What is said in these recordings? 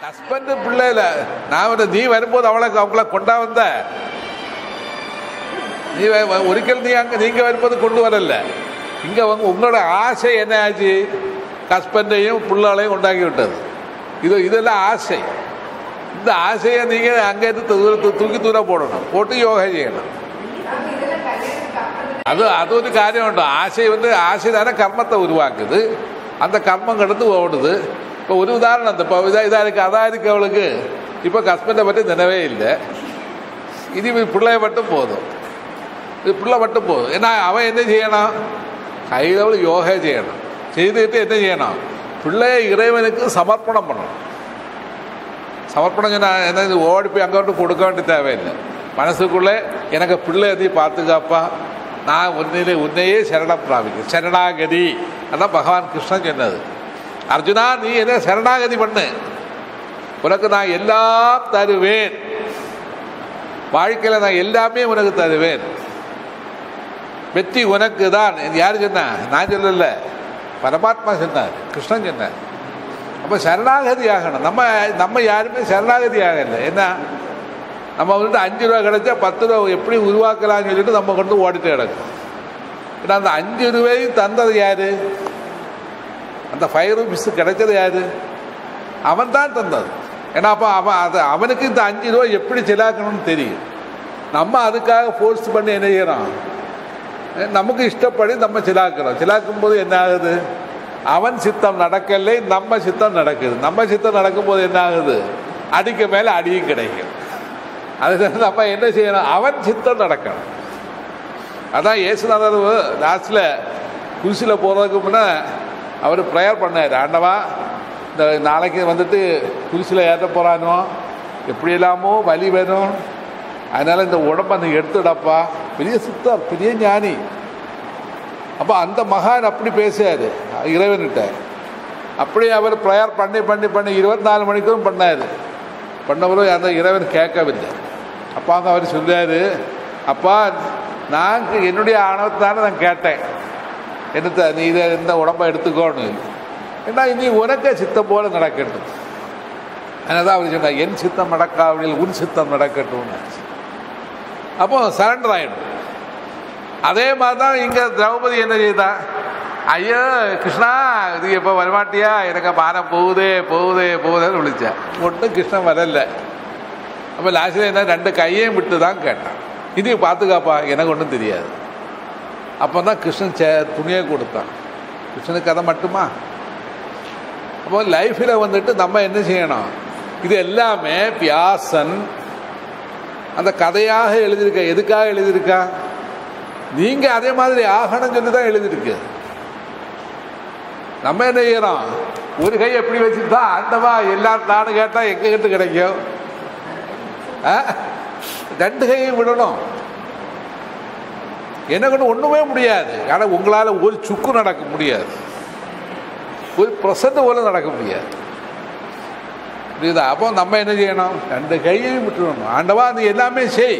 Husband பிள்ளை இல்ல நான் வந்து நீ வரும்போது அவளை அவங்கள கொண்டா வந்த நீ வ- வ- ஒரிக்கல் நீ அங்க நீங்க வரும்போது கொண்டு வரல இங்க வந்து உங்களோட ஆசை என்ன ஆச்சு ஹஸ்பண்டையும் பிள்ளைகளையும் உண்டாக்கி விட்டது இது இதெல்லாம் ஆசை இந்த ஆசையை நீங்க அங்க இருந்து தூர தூக்கி தூரம் போடணும் போட்டு யோகா செய்யணும் அது அது ஒரு காரியம் உண்டு ஆசை வந்து ஆசை தானே கர்மத்தை உருவாக்குது அந்த கர்மம் கடந்து ஓடுது இப்போ ஒரு உதாரணம் இப்போ இதாக இதாக இருக்கு அதாக இருக்கு அவளுக்கு இப்போ ஹஸ்பண்டை பற்றி நினைவே இல்லை இது இவ பிள்ளைய மட்டும் போதும் இது பிள்ளை மட்டும் போதும் ஏன்னா அவன் என்ன செய்யணும் கையில் அவள் யோகா செய்யணும் செய்துட்டு என்ன செய்யணும் பிள்ளைய இறைவனுக்கு சமர்ப்பணம் பண்ணணும் சமர்ப்பணம் சொன்னா என்ன இது ஓடி போய் அங்கோட்டு கொடுக்க வேண்டிய தேவையில்லை மனசுக்குள்ளே எனக்கு பிள்ளை நீ பார்த்துக்காப்பா நான் உன்னிலே உன்னையே சரணம் பிராபிக்க சரணாகதி அதான் பகவான் கிருஷ்ணன் சொன்னது அர்ஜுனா நீ என்ன சரணாகதி பண்ணு உனக்கு நான் எல்லாம் தருவேன் வாழ்க்கையில் நான் எல்லாமே உனக்கு தருவேன் வெற்றி உனக்கு தான் யார் சொன்னா நான் சொல்லல பரமாத்மா சொன்னார் கிருஷ்ணன் சொன்னார் அப்போ சரணாகதி ஆகணும் நம்ம நம்ம யாருமே சரணாகதி ஆகலை என்ன நம்ம வந்துட்டு அஞ்சு ரூபா கிடைச்சா பத்து ரூபா எப்படி உருவாக்கலாம்னு சொல்லிட்டு நம்ம கொண்டு ஓடிட்டு கிடக்கும் ஏன்னா அந்த அஞ்சு ரூபாயும் தந்தது யாரு அந்த ஃபைவ் ருபீஸ் கிடைச்சது யாரு அவன் தான் தந்தது ஏன்னா அப்போ அவன் அது அவனுக்கு இந்த அஞ்சு ரூபா எப்படி செலாக்கணும்னு தெரியும் நம்ம அதுக்காக ஃபோர்ஸ் பண்ணி என்ன செய்யறோம் நமக்கு இஷ்டப்படி நம்ம சிலாக்கிறோம் சிலாக்கும் போது என்ன ஆகுது அவன் சித்தம் நடக்கலை நம்ம சித்தம் நடக்குது நம்ம சித்தம் நடக்கும்போது என்ன ஆகுது அடிக்க மேல அடியும் கிடைக்கும் அது நம்ம என்ன செய்யணும் அவன் சித்தம் நடக்கணும் அதான் இயேசுநாதர் லாஸ்ட்ல குருசியில் போகிறதுக்கு முன்னே அவர் ப்ரேயர் பண்ணார் ஆண்டவா இந்த நாளைக்கு வந்துட்டு குருசியில் ஏற்ற போகிறானோ எப்படி இல்லாமோ வலி வரும் அதனால இந்த உடம்பை நீ எடுத்துடப்பா பெரிய சித்தர் பெரிய ஞானி அப்போ அந்த மகான் அப்படி பேசுறாரு இறைவன்கிட்ட அப்படி அவர் ப்ரேயர் பண்ணி பண்ணி பண்ணி இருபத்தி நாலு மணிக்கும் பண்ணார் பண்ணவரும் அந்த இறைவன் கேட்கவில்லை அப்போ அங்கே அவர் சொல்றாரு அப்பா நான் என்னுடைய ஆணவத்தானே நான் கேட்டேன் என்னத்த நீ இதை இந்த உடம்பை எடுத்துக்கோன்னு ஏன்னா இனி உனக்கே சித்தம் போல நடக்கட்டும் அதனால அவர் சொன்னார் என் சித்தம் நடக்காவிடில் உன் சித்தம் நடக்கட்டும்னு அப்போ சரண்டர் ஆயிடும் அதே மாதிரி தான் இங்கே திரௌபதி என்ன செய்தா ஐயோ கிருஷ்ணா இது எப்போ வரமாட்டியா எனக்கு பானம் போகுதே போகுதே போகுதேன்னு விழிச்சா ஒன்றும் கிருஷ்ணன் வரல அப்போ லாஸ்ட்டில் என்ன ரெண்டு கையையும் விட்டு தான் கேட்டான் இது பார்த்துக்காப்பா எனக்கு ஒன்றும் தெரியாது அப்போ தான் கிருஷ்ணன் சே துணியை கொடுத்தான் கிருஷ்ணனுக்கு கதை மட்டுமா அப்போ லைஃப்பில் வந்துட்டு நம்ம என்ன செய்யணும் இது எல்லாமே பியாசன் அந்த கதையாக எழுதியிருக்க எதுக்காக எழுதியிருக்கா நீங்க அதே மாதிரி ஆகணும்னு சொல்லி தான் எழுதியிருக்கு நம்ம என்ன செய்யறோம் ஒரு கை எப்படி வச்சுட்டா ஆண்டவா எல்லாரும் தானு கேட்டா எங்க கிட்ட கிடைக்கும் ஆ? ரெண்டு கையும் விடணும் என்ன கொண்டு ஒண்ணுமே முடியாது ஆனா உங்களால ஒரு சுக்கு நடக்க முடியாது ஒரு பிரசன்ட் போல நடக்க முடியாது புரியுதா அப்போ நம்ம என்ன செய்யணும் ரெண்டு கையையும் விட்டுடணும் ஆண்டவா நீ எல்லாமே செய்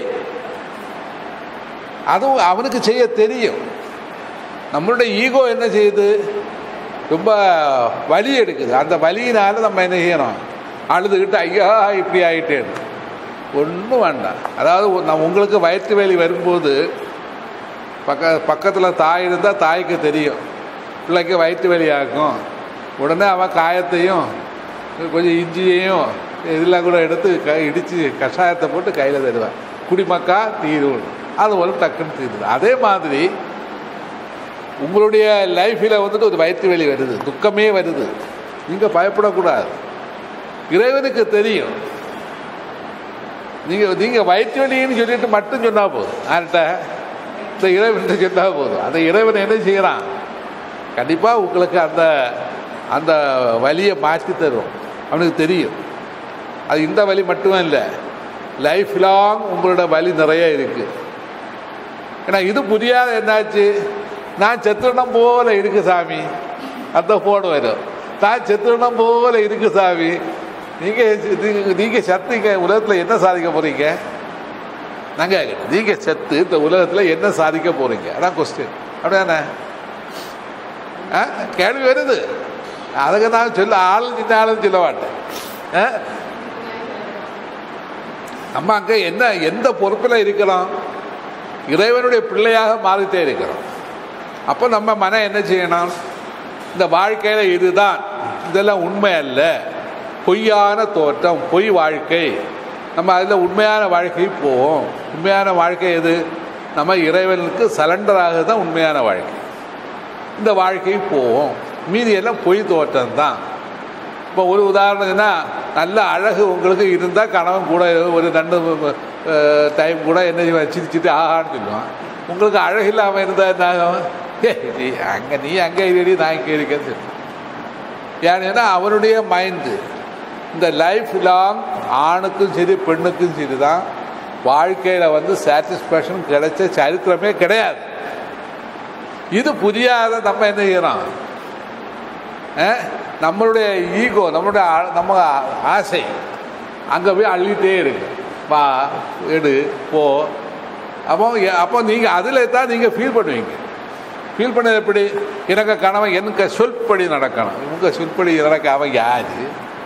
அதுவும் அவனுக்கு செய்ய தெரியும் நம்மளுடைய ஈகோ என்ன செய்யுது ரொம்ப வலி எடுக்குது அந்த வலியினால நம்ம என்ன செய்யணும் அழுதுகிட்டு ஐயா இப்படி ஆயிட்டேன் ஒன்றும் வேண்டாம் அதாவது ஒரு- நம்ம உங்களுக்கு வயிற்று வலி வரும்போது பக்க பக்கத்தில் தாய் இருந்தால் தாய்க்கு தெரியும் பிள்ளைக்கு வயிற்று வலி ஆகும் உடனே அவன் காயத்தையும் கொஞ்சம் இஞ்சியையும் இதெல்லாம் கூட எடுத்து க இடித்து கஷாயத்தை போட்டு கையில் தருவான் குடிமக்கா தீரும் அது ஒரு டக்குன்னு தீருது அதே மாதிரி உங்களுடைய லைஃப்பில் வந்துட்டு ஒரு வயிற்று வலி வருது துக்கமே வருது நீங்கள் பயப்படக்கூடாது இறைவனுக்கு தெரியும் நீங்கள் நீங்கள் வயிற்று வலின்னு சொல்லிட்டு மட்டும் சொன்னால் போதும் யார்கிட்ட இந்த இறைவன் சொன்னால் போதும் அந்த இறைவன் என்ன செய்கிறான் கண்டிப்பாக உங்களுக்கு அந்த அந்த வலியை மாற்றி தரும் அவனுக்கு தெரியும் அது இந்த வலி மட்டுமே இல்லை லைஃப் லாங் உங்களோட வலி நிறைய இருக்கு ஏன்னா இது புரியாத என்னாச்சு நான் செத்துடம் போல இருக்கு சாமி அந்த போன் வரும் நான் செத்துடம் போல இருக்கு சாமி நீங்க நீங்க- நீங்க சத்துங்க உலகத்துல என்ன சாதிக்க போறீங்க நாங்க நீங்க செத்து இந்த உலகத்துல என்ன சாதிக்க போறீங்க அதான் கொஸ்டின் அப்படிதானே ஆ? கேள்வி வருது அதுக்கு நான் சொல்ல ஆள் சின்ன ஆளுன்னு சொல்ல மாட்டேன் ஆ? நம்ம அங்கே என்ன எந்த பொறுப்பில் இருக்கிறோம் இறைவனுடைய பிள்ளையாக மாறிட்டே இருக்கிறோம் அப்போ நம்ம மனம் என்ன செய்யணும் இந்த வாழ்க்கையில் இதுதான் இதெல்லாம் உண்மை அல்ல பொய்யான தோற்றம் பொய் வாழ்க்கை நம்ம அதில் உண்மையான வாழ்க்கை போவோம் உண்மையான வாழ்க்கை எது நம்ம இறைவனுக்கு சலண்டராக தான் உண்மையான வாழ்க்கை இந்த வாழ்க்கை போவோம் மீதி எல்லாம் பொய் தோற்றம் தான் இப்போ ஒரு உதாரணம்னா நல்ல அழகு உங்களுக்கு இருந்தால் கணவன் கூட ஒரு ரெண்டு டைம் கூட என்ன செய்வான் சிரிச்சிட்டு ஆஹான்னு சொல்லுவான் உங்களுக்கு அழகு இல்லாமல் இருந்தால் என்ன ஆகும் ஏ நீ அங்கே நீ அங்கே இருடி நான் இங்கே இருக்கேன்னு சொல்லுவான் ஏன்னா அவனுடைய மைண்டு இந்த லைஃப் லாங் ஆணுக்கும் சரி பெண்ணுக்கும் சரி தான் வாழ்க்கையில் வந்து சாட்டிஸ்ஃபேக்ஷன் கிடைச்ச சரித்திரமே கிடையாது இது புரியாத நம்ம என்ன செய்யறோம் அஹ், நம்மளுடைய ஈகோ நம்மளுடைய ஆ- நம்ம ஆசை அங்கே போய் அள்ளிட்டே இருக்கு வா எடு போ அப்போ எ- அப்போ நீங்கள் அதில் தான் நீங்கள் ஃபீல் பண்ணுவீங்க ஃபீல் பண்ணது எப்படி எனக்கு கணவன் எனக்கு சொல்படி நடக்கணும் உங்கள் சொல்படி நடக்க அவன் யாரு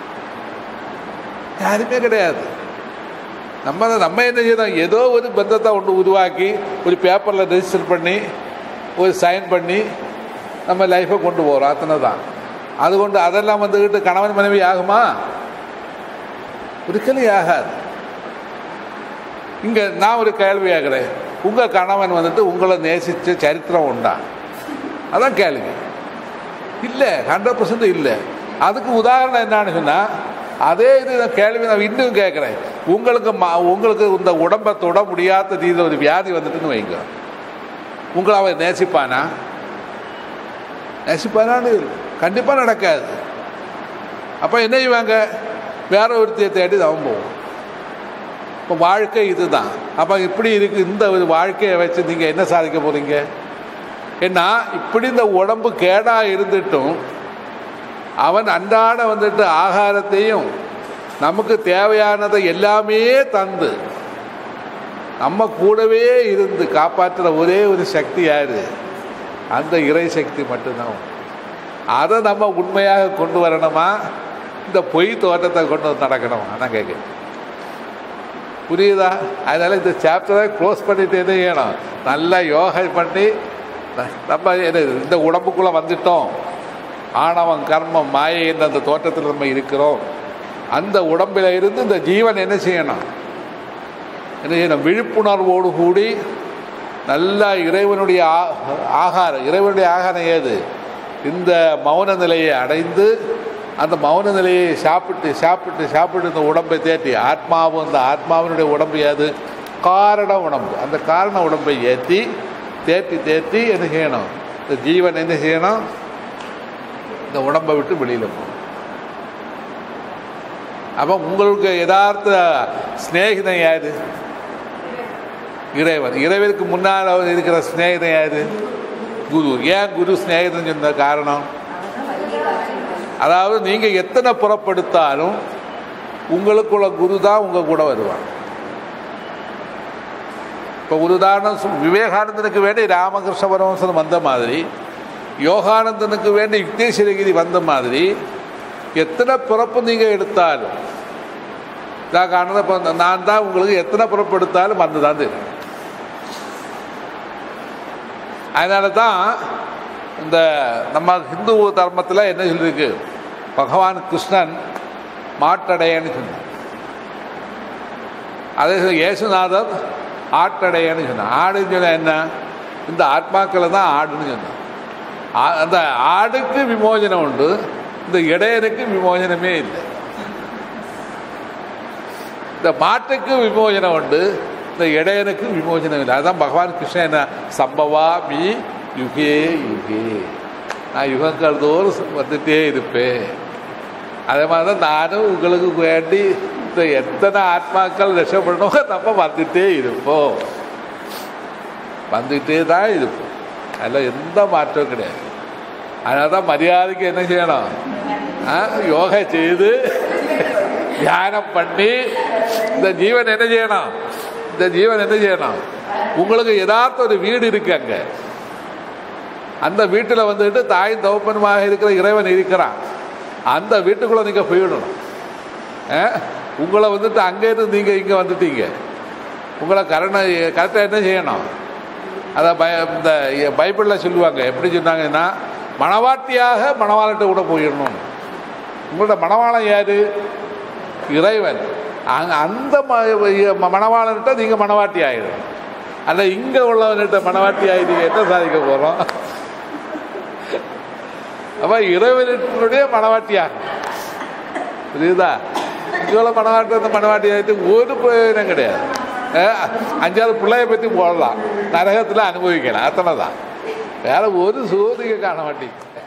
யாருமே கிடையாது நம்ம நம்ம என்ன செய்யணும் ஏதோ ஒரு பந்தத்தை ஒன்று உருவாக்கி ஒரு பேப்பரில் ரெஜிஸ்டர் பண்ணி ஒரு சைன் பண்ணி நம்ம லைஃப்பை கொண்டு போகிறோம் அத்தனை தான் அது கொண்டு அதெல்லாம் வந்துக்கிட்டு கணவன் மனைவி ஆகுமா ஒருக்கலையும் ஆகாது இங்கே நான் ஒரு கேள்வி கேட்குறேன் உங்கள் கணவன் வந்துட்டு உங்களை நேசித்த சரித்திரம் உண்டா அதான் கேள்வி இல்லை ஹண்ட்ரட் பர்சன்ட் இல்லை அதுக்கு உதாரணம் என்னன்னு சொன்னால் அதே இது நான் கேள்வி நான் இன்னும் கேட்குறேன் உங்களுக்கு ம உங்களுக்கு இந்த உடம்பை தொட முடியாத தீர ஒரு வியாதி வந்துட்டுன்னு வைங்க உங்களை அவன் நேசிப்பானா நேசிப்பானான்னு கண்டிப்பாக நடக்காது அப்போ என்ன செய்வாங்க வேற ஒருத்தையை தேடி அவன் போவோம் இப்போ வாழ்க்கை இதுதான் அப்போ இப்படி இருக்கு இந்த ஒரு வாழ்க்கையை வச்சு நீங்கள் என்ன சாதிக்க போகிறீங்க ஏன்னா இப்படி இந்த உடம்பு கேடாக இருந்துட்டும் அவன் அன்றாட வந்துட்டு ஆகாரத்தையும் நமக்கு தேவையானதை எல்லாமே தந்து நம்ம கூடவே இருந்து காப்பாற்றுற ஒரே ஒரு சக்தி யாரு அந்த இறை சக்தி மட்டும்தான் அதை நம்ம உண்மையாக கொண்டு வரணுமா இந்த பொய் தோட்டத்தை கொண்டு வந்து நடக்கணுமா நான் கேட்குறேன் புரியுதா அதனால இந்த சாப்டரை க்ளோஸ் பண்ணிட்டு என்ன செய்யணும் நல்லா யோகா பண்ணி நம்ம என்ன இந்த உடம்புக்குள்ளே வந்துட்டோம் ஆணவம் கர்மம் மாயை என்ற அந்த தோற்றத்தில் நம்ம இருக்கிறோம் அந்த உடம்பில் இருந்து இந்த ஜீவன் என்ன செய்யணும் என்ன செய்யணும் விழிப்புணர்வோடு கூடி நல்லா இறைவனுடைய ஆ- ஆகாரம் இறைவனுடைய ஆகாரம் ஏது இந்த மௌன நிலையை அடைந்து அந்த மௌன நிலையை சாப்பிட்டு சாப்பிட்டு சாப்பிட்டு இந்த உடம்பை தேற்றி ஆத்மாவும் இந்த ஆத்மாவினுடைய உடம்பு ஏது காரண உடம்பு அந்த காரண உடம்பை ஏற்றி தேற்றி தேற்றி என்ன செய்யணும் இந்த ஜீவன் என்ன செய்யணும் இந்த உடம்பை விட்டு வெளியில் போகணும் அப்போ உங்களுக்கு யதார்த்த சிநேகிதன் யாரு இறைவன் இறைவனுக்கு முன்னால் அவர் இருக்கிற சிநேகிதன் யாரு குரு ஏன் குரு சிநேகிதன் சொன்ன காரணம் அதாவது நீங்க எத்தனை புறப்படுத்தாலும் உங்களுக்குள்ள குரு தான் உங்க கூட வருவான் இப்போ ஒரு உதாரணம் சொல்- விவேகானந்தனுக்கு வேண்டி ராமகிருஷ்ண பரமஹம்சன் வந்த மாதிரி யோகானந்தனுக்கு வேண்டி யுக்தேஸ்வரகிரி வந்த மாதிரி எத்தனை பிறப்பு நீங்கள் எடுத்தாலும் நான் காரணம் இப்போ நான் தான் உங்களுக்கு எத்தனை பிறப்பு எடுத்தாலும் வந்து தான் தெரியும் அதனால தான் இந்த நம்ம ஹிந்து தர்மத்தில் என்ன சொல்லியிருக்கு பகவான் கிருஷ்ணன் மாட்டடையன்னு சொன்னார் அதே சமயம் இயேசுநாதர் ஆட்டடையன்னு சொன்னார் ஆடுன்னு சொன்னா என்ன இந்த ஆத்மாக்களை தான் ஆடுன்னு சொன்னார் ஆ- அந்த ஆடுக்கு விமோசனம் உண்டு இந்த இடையனுக்கு விமோசனமே இல்லை இந்த மாட்டுக்கு விமோசனம் உண்டு இந்த இடையனுக்கு விமோசனம் இல்லை அதான் பகவான் கிருஷ்ணன் என்ன சம்பவா மீ யுகே யுகே நான் யுகங்கள் தோறும் வந்துட்டே இருப்பேன் அதே மாதிரி தான் நானும் உங்களுக்கு வேண்டி இந்த எத்தனை ஆத்மாக்கள் ரஷப்படணுமோ நம்ம வந்துட்டே இருப்போம் வந்துட்டே தான் இருப்போம் அதில் எந்த மாற்றமும் கிடையாது அதனால தான் மரியாதைக்கு என்ன செய்யணும் ஆ, யோகா செய்து தியானம் பண்ணி இந்த ஜீவன் என்ன செய்யணும் இந்த ஜீவன் என்ன செய்யணும் உங்களுக்கு யதார்த்த ஒரு வீடு இருக்கு அங்க அந்த வீட்டில் வந்துட்டு தாயும் தகப்பனுமாக இருக்கிற இறைவன் இருக்கிறான் அந்த வீட்டுக்குள்ள நீங்க போயிடணும் ஆ? உங்களை வந்துட்டு அங்கேருந்து நீங்கள் இங்கே வந்துட்டீங்க உங்களை கரண கரெக்டாக என்ன செய்யணும் அதை பய இந்த பைபிளில் சொல்லுவாங்க எப்படி சொன்னாங்கன்னா மணவாட்டியாக மணவாளத்தை கூட போயிடணும் உங்களோட மணவாளன் யாரு இறைவன் அங்க அந்த ம- மணவாளன்கிட்ட நீங்கள் மணவாட்டி ஆயிடும் அல்ல இங்கே உள்ளவன்கிட்ட மணவாட்டி ஆகி நீங்கள் என்ன சாதிக்க போகிறோம் அப்போ இறைவனுடைய மணவாட்டியாக புரியுதா இங்கே உள்ள மணவாட்டி அந்த மணவாட்டி ஆகிட்டு ஒரு பிரயோஜனம் கிடையாது அஹ் அஞ்சாறு பிள்ளைய பற்றி போடலாம் நரகத்தில் அனுபவிக்கலாம் அத்தனை தான் வேற ஒரு சோதிக்க காண மாட்டேங்க